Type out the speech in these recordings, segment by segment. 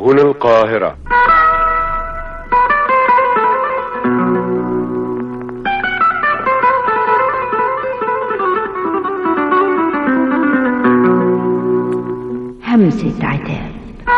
سبل القاهرة همسة عتاب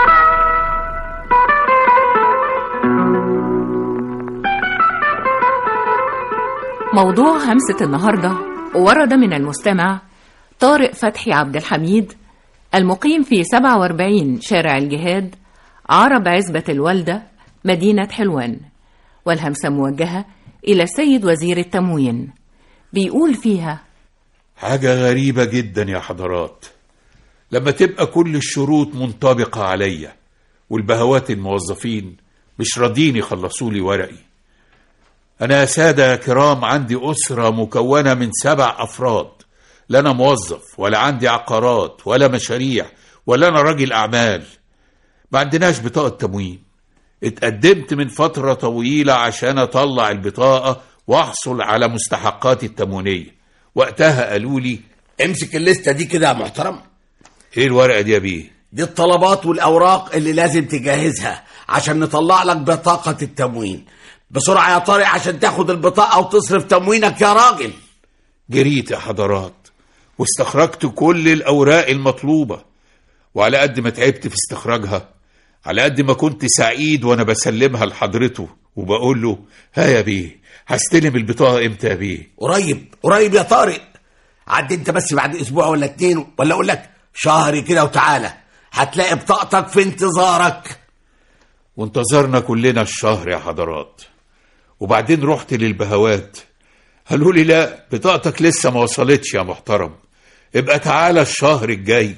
موضوع همسة النهاردة ورد من المستمع طارق فتحي عبد الحميد المقيم في 47 شارع الجهاد عرب عزبة الوالدة مدينة حلوان والهمسة موجهة إلى السيد وزير التموين بيقول فيها حاجة غريبة جدا يا حضرات لما تبقى كل الشروط منطبقة عليا والبهوات الموظفين مش راضيين يخلصوا لي ورقي أنا يا سادة يا كرام عندي أسرة مكونة من سبع أفراد لا أنا موظف ولا عندي عقارات ولا مشاريع ولا أنا راجل أعمال ما عندناش بطاقة تموين اتقدمت من فترة طويلة عشان أطلع البطاقة وأحصل على مستحقاتي التموينية وقتها قالوا لي امسك الليسته دي كده يا محترم إيه الورقة دي يا بيه دي الطلبات والاوراق اللي لازم تجهزها عشان نطلع لك بطاقه التموين بسرعه يا طارق عشان تاخد البطاقه وتصرف تموينك يا راجل جريت يا حضرات واستخرجت كل الأوراق المطلوبة وعلى قد ما تعبت في استخراجها على قد ما كنت سعيد وأنا بسلمها لحضرته وبقول له ها يا بيه هستلم البطاقة امتى يا بيه قريب قريب يا طارق عدي انت بس بعد اسبوع ولا اتنين ولا اقول لك شهر كده وتعالى هتلاقي بطاقتك في انتظارك وانتظرنا كلنا الشهر يا حضرات وبعدين رحت للبهوات قالوا لي لا بطاقتك لسه ما وصلتش يا محترم ابقى تعالى الشهر الجاي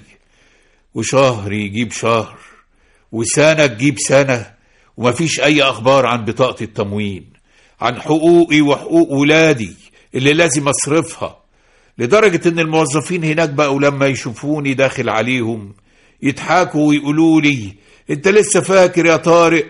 وشهر يجيب شهر وسنة تجيب سنة ومفيش أي أخبار عن بطاقة التموين عن حقوقي وحقوق ولادي اللي لازم أصرفها لدرجة إن الموظفين هناك بقوا لما يشوفوني داخل عليهم يضحكوا ويقولوا لي أنت لسه فاكر يا طارق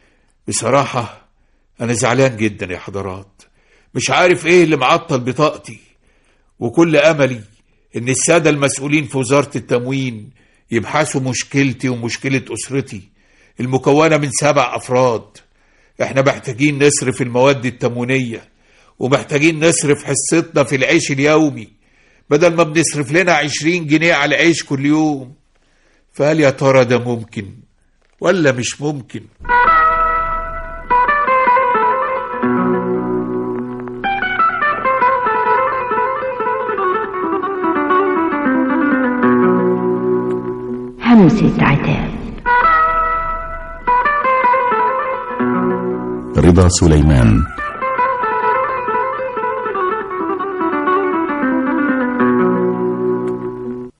بصراحة أنا زعلان جدا يا حضرات مش عارف إيه اللي معطل بطاقتي وكل أملي إن السادة المسؤولين في وزارة التموين يبحثوا مشكلتي ومشكلة أسرتي المكونة من سبع أفراد إحنا محتاجين نصرف المواد التموينية ومحتاجين نصرف حصتنا في العيش اليومي بدل ما بنصرف لنا عشرين جنيه على العيش كل يوم فهل يا ترى ده ممكن ولا مش ممكن همسة عتاب رضا سليمان